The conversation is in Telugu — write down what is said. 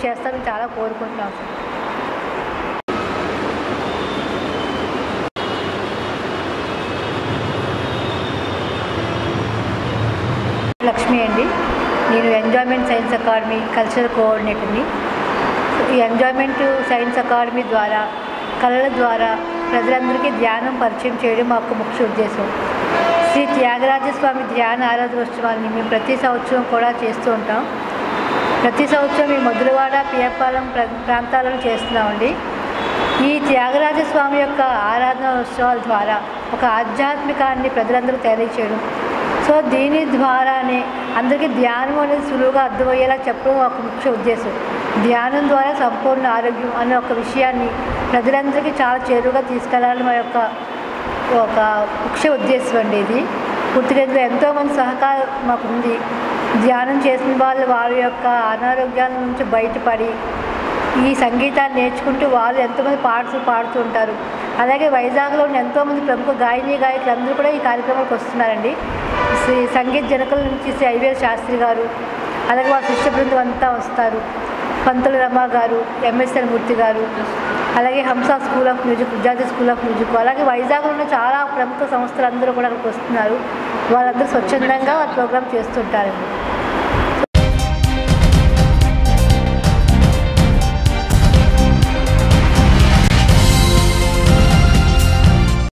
చేస్తారని చాలా కోరుకుంటున్నాం సార్ లక్ష్మి అండి నేను ఎంజాయ్మెంట్ సైన్స్ అకాడమీ కల్చరల్ కోఆర్డినేటర్ని ఈ ఎంజాయ్మెంట్ సైన్స్ అకాడమీ ద్వారా కళల ద్వారా ప్రజలందరికీ ధ్యానం పరిచయం చేయడం మా యొక్క ముఖ్య ఉద్దేశం శ్రీ త్యాగరాజస్వామి ధ్యాన ఆరాధనోత్సవాన్ని మేము ప్రతి సంవత్సరం కూడా చేస్తూ ఉంటాం ప్రతి సంవత్సరం ఈ మధురవాడ పియపాలెం ప్ర ప్రాంతాలను చేస్తున్నామండి ఈ త్యాగరాజ స్వామి యొక్క ఆరాధన ఉత్సవాల ద్వారా ఒక ఆధ్యాత్మికాన్ని ప్రజలందరూ తెలియచేయడం సో దీని ద్వారానే అందరికీ ధ్యానం అనేది సులువుగా అర్థమయ్యేలా చెప్పడం ఒక ముఖ్య ఉద్దేశం ధ్యానం ద్వారా సంపూర్ణ ఆరోగ్యం అనే ఒక విషయాన్ని ప్రజలందరికీ చాలా చేరువుగా తీసుకెళ్లాలని మా యొక్క ఒక ముఖ్య ఉద్దేశం అండి ఇది పూర్తిగా ఇందులో ఎంతోమంది సహకారం మాకు ఉంది ధ్యానం చేసిన వాళ్ళు వారి యొక్క అనారోగ్యాల నుంచి బయటపడి ఈ సంగీతాన్ని నేర్చుకుంటూ వాళ్ళు ఎంతోమంది పాడుతూ పాడుతూ ఉంటారు అలాగే వైజాగ్లో ఉన్న ఎంతోమంది ప్రముఖ గాయని గాయకులు అందరూ కూడా ఈ కార్యక్రమానికి వస్తున్నారండి శ్రీ సంగీత జనకుల నుంచి శ్రీ ఐవేర్ శాస్త్రి గారు అలాగే వారి శిష్య బృందం అంతా వస్తారు పంతుల రమ గారు ఎంఎస్ఎన్ మూర్తి గారు అలాగే హంస స్కూల్ ఆఫ్ మ్యూజిక్ విద్యార్థి స్కూల్ ఆఫ్ మ్యూజిక్ అలాగే వైజాగ్లో ఉన్న చాలా ప్రముఖ సంస్థలు అందరూ కూడా అక్కడికి వస్తున్నారు వాళ్ళందరూ స్వచ్ఛందంగా ప్రోగ్రామ్ చేస్తుంటారండి